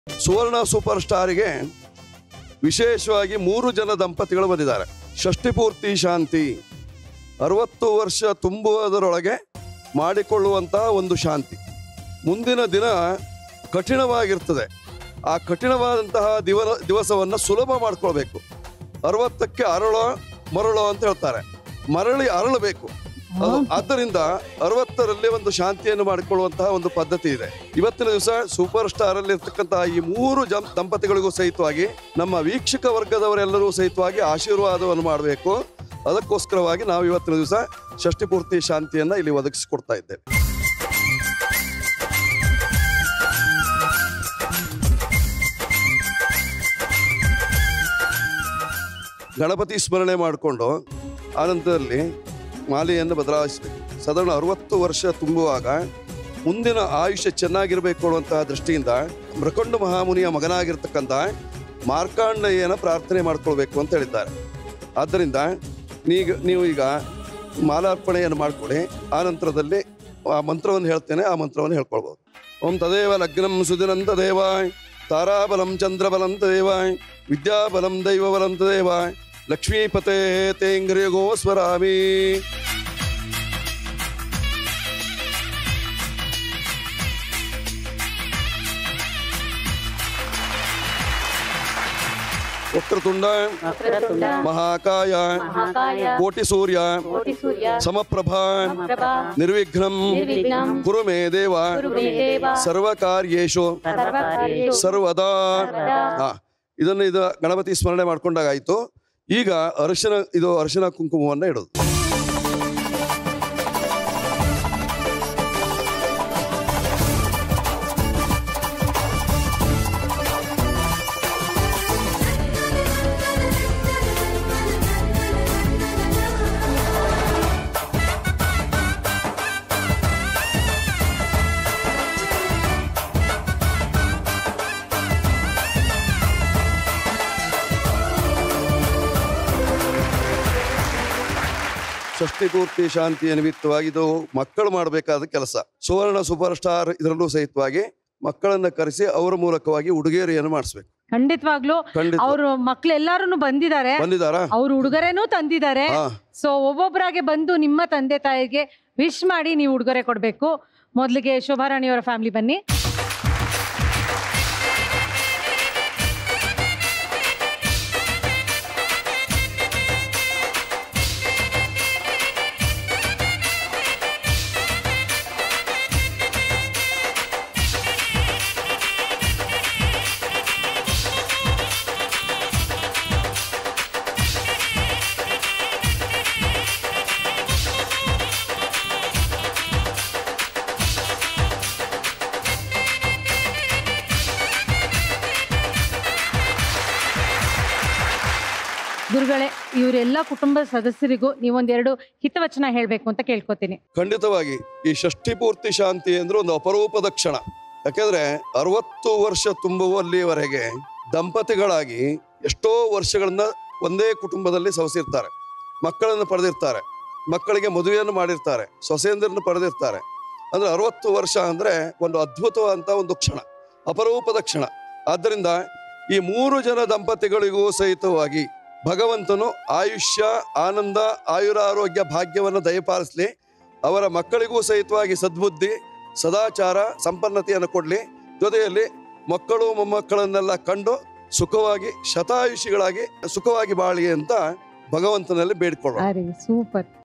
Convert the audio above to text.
ಸುವರ್ಣ super ಸ್ಟಾರಿಗೆ ವಿಶೇಷವಾಗಿ ಮೂರು ಜನ ದಂಪತಿಗಳು ಬಂದಿದ್ದಾರೆ ಷಷ್ಠಿ ಪೂರ್ತಿ ಶಾಂತಿ ಅರವತ್ತು ವರ್ಷ ತುಂಬುವುದರೊಳಗೆ ಮಾಡಿಕೊಳ್ಳುವಂತಹ ಒಂದು ಶಾಂತಿ ಮುಂದಿನ ದಿನ ಕಠಿಣವಾಗಿರ್ತದೆ ಆ ಕಠಿಣವಾದಂತಹ ದಿವ ದಿವಸವನ್ನು ಸುಲಭ ಮಾಡ್ಕೊಳ್ಬೇಕು ಅರವತ್ತಕ್ಕೆ ಅರಳೋ ಮರಳೋ ಅಂತ ಹೇಳ್ತಾರೆ ಮರಳಿ ಅರಳಬೇಕು ಅದು ಆದ್ದರಿಂದ ಅರವತ್ತರಲ್ಲಿ ಒಂದು ಶಾಂತಿಯನ್ನು ಮಾಡಿಕೊಳ್ಳುವಂತಹ ಒಂದು ಪದ್ಧತಿ ಇದೆ ಇವತ್ತಿನ ದಿವಸ ಸೂಪರ್ ಸ್ಟಾರ್ ಅಲ್ಲಿ ಇರ್ತಕ್ಕಂತಹ ಈ ಮೂರು ಜಂ ದಂಪತಿಗಳಿಗೂ ಸಹಿತವಾಗಿ ನಮ್ಮ ವೀಕ್ಷಕ ವರ್ಗದವರೆಲ್ಲರೂ ಸಹಿತವಾಗಿ ಆಶೀರ್ವಾದವನ್ನು ಮಾಡಬೇಕು ಅದಕ್ಕೋಸ್ಕರವಾಗಿ ನಾವು ಇವತ್ತಿನ ದಿವಸ ಷಷ್ಠಿ ಪೂರ್ತಿ ಶಾಂತಿಯನ್ನ ಇಲ್ಲಿ ಒದಗಿಸಿಕೊಡ್ತಾ ಇದ್ದೇವೆ ಗಣಪತಿ ಸ್ಮರಣೆ ಮಾಡಿಕೊಂಡು ಆನಂತರದಲ್ಲಿ ಮಾಲೆಯನ್ನು ಬದಲಾಯಿಸಬೇಕು ಸಾಧಾರಣ ಅರವತ್ತು ವರ್ಷ ತುಂಬುವಾಗ ಮುಂದಿನ ಆಯುಷ್ಯ ಚೆನ್ನಾಗಿರಬೇಕು ಅನ್ನುವಂತಹ ದೃಷ್ಟಿಯಿಂದ ಮೃಕಂಡು ಮಹಾಮುನಿಯ ಮಗನಾಗಿರ್ತಕ್ಕಂಥ ಮಾರ್ಕಾಂಡಯ್ಯನ ಪ್ರಾರ್ಥನೆ ಮಾಡ್ಕೊಳ್ಬೇಕು ಅಂತ ಹೇಳಿದ್ದಾರೆ ಆದ್ದರಿಂದ ನೀಗ ನೀವು ಈಗ ಮಾಲಾರ್ಪಣೆಯನ್ನು ಮಾಡ್ಕೊಳ್ಳಿ ಆ ನಂತರದಲ್ಲಿ ಆ ಮಂತ್ರವನ್ನು ಹೇಳ್ತೇನೆ ಆ ಮಂತ್ರವನ್ನು ಹೇಳ್ಕೊಳ್ಬೋದು ಓಂ ತದೇವ ಲಗ್ನಂ ಸುದಿನಂ ತದೇವಾಯ್ ತಾರಾಬಲಂ ಚಂದ್ರಬಲಂ ತದೇವಾಯ್ ವಿದ್ಯಾಬಲಂ ದೈವಬಲಂ ತದೇವಾಯ್ ಲಕ್ಷ್ಮೀಪತೆ ತೇಂಗ್ರಿಯಗೋ ಸ್ವರಾಮಿ ವಕ್ರತುಂಡ ವಕ್ರತುಂಡ ಮಹಾಕಾಯ ಮಹಾಕಾಯ ಕೋಟಿ ಸೂರ್ಯ ಕೋಟಿ ಸೂರ್ಯ ಸಮಪ್ರಭಾ ಪ್ರಭಾ ನಿರ್ವಿಘ್ನಂ ನಿರ್ವಿಘ್ನಂ ಕುರು ಮೇ ದೇವ ಕುರು ಮೇ ದೇವ ಸರ್ವಕಾರ್ಯೇಶು ಸರ್ವಕಾರ್ಯೇಷು ಸರ್ವದಾ ಸರ್ವದಾ. ಹಾ ಇದನ್ನು ಇದು ಗಣಪತಿ ಸ್ಮರಣೆ ಮಾಡ್ಕೊಂಡಾಗ ಆಯ್ತು ಈಗ ಅರಿಶಿನ ಇದು ಅರಿಶಿನ ಕುಂಕುಮವನ್ನ ಇಡೋದು ಷಷ್ಠಿ ಪೂರ್ತಿ ಶಾಂತಿಯ ನಿಮಿತ್ತವಾಗಿ ಇದು ಮಕ್ಕಳು ಮಾಡಬೇಕಾದ ಕೆಲಸ ಸುವರ್ಣ ಸೂಪರ್ ಸ್ಟಾರ್ ಇದರಲ್ಲೂ ಸಹಿತವಾಗಿ ಮಕ್ಕಳನ್ನ ಕರೆಸಿ ಅವರ ಮೂಲಕವಾಗಿ ಉಡುಗೊರೆಯನ್ನು ಮಾಡಿಸ್ಬೇಕು ಖಂಡಿತವಾಗ್ಲು ಖಂಡಿತ ಅವ್ರ ಮಕ್ಳು ಎಲ್ಲಾರು ಬಂದಿದ್ದಾರೆ ಬಂದಿದ್ದಾರಾ ಅವ್ರ ಉಡುಗೊರೆನೂ ತಂದಿದ್ದಾರೆ ಹಾ ಸೊ ಒಬ್ಬೊಬ್ಬರಾಗೆ ಬಂದು ನಿಮ್ಮ ತಂದೆ ತಾಯಿಗೆ ವಿಶ್ ಮಾಡಿ ನೀವು ಉಡುಗೊರೆ ಕೊಡ್ಬೇಕು ಮೊದಲಿಗೆ ಶೋಭಾರಾಣಿಯವರ ಫ್ಯಾಮಿಲಿ ಬನ್ನಿ ಗುರುಗಳೇ ಇವರೆಲ್ಲ ಕುಟುಂಬದ ಸದಸ್ಯರಿಗೂ ನೀವೊಂದೆರಡು ಹಿತವಚನ ಹೇಳ್ಬೇಕು ಅಂತ ಕೇಳ್ಕೊತೀನಿ ಖಂಡಿತವಾಗಿ ಈ ಷಷ್ಠಿ ಪೂರ್ತಿ ಶಾಂತಿ ಅಂದ್ರೆ ಒಂದು ಅಪರೂಪದ ಕ್ಷಣ ಯಾಕೆಂದ್ರೆ ಅರವತ್ತು ವರ್ಷ ತುಂಬುವಲ್ಲಿವರೆಗೆ ದಂಪತಿಗಳಾಗಿ ಎಷ್ಟೋ ವರ್ಷಗಳನ್ನ ಒಂದೇ ಕುಟುಂಬದಲ್ಲಿ ಸವಸಿರ್ತಾರೆ ಮಕ್ಕಳನ್ನು ಪಡೆದಿರ್ತಾರೆ ಮಕ್ಕಳಿಗೆ ಮದುವೆಯನ್ನು ಮಾಡಿರ್ತಾರೆ ಸೊಸೆಯಂದಿರನ್ನು ಪಡೆದಿರ್ತಾರೆ ಅಂದ್ರೆ ಅರವತ್ತು ವರ್ಷ ಅಂದ್ರೆ ಒಂದು ಅದ್ಭುತವಾದಂತ ಒಂದು ಕ್ಷಣ ಅಪರೂಪದ ಕ್ಷಣ ಆದ್ದರಿಂದ ಈ ಮೂರು ಜನ ದಂಪತಿಗಳಿಗೂ ಸಹಿತವಾಗಿ ಭಗವಂತನು ಆಯುಷ್ಯ ಆನಂದ ಆಯುರಾರೋಗ್ಯ ಭಾಗ್ಯವನ್ನು ದಯಪಾಲಿಸಲಿ ಅವರ ಮಕ್ಕಳಿಗೂ ಸಹಿತವಾಗಿ ಸದ್ಬುದ್ಧಿ ಸದಾಚಾರ ಸಂಪನ್ನತೆಯನ್ನು ಕೊಡಲಿ ಜೊತೆಯಲ್ಲಿ ಮಕ್ಕಳು ಮೊಮ್ಮಕ್ಕಳನ್ನೆಲ್ಲ ಕಂಡು ಸುಖವಾಗಿ ಶತಾಯುಷಿಗಳಾಗಿ ಸುಖವಾಗಿ ಬಾಳಿ ಅಂತ ಭಗವಂತನಲ್ಲಿ ಬೇಡ್ಕೊಳ್ಳೋಣ ಅರೆ ಸೂಪರ್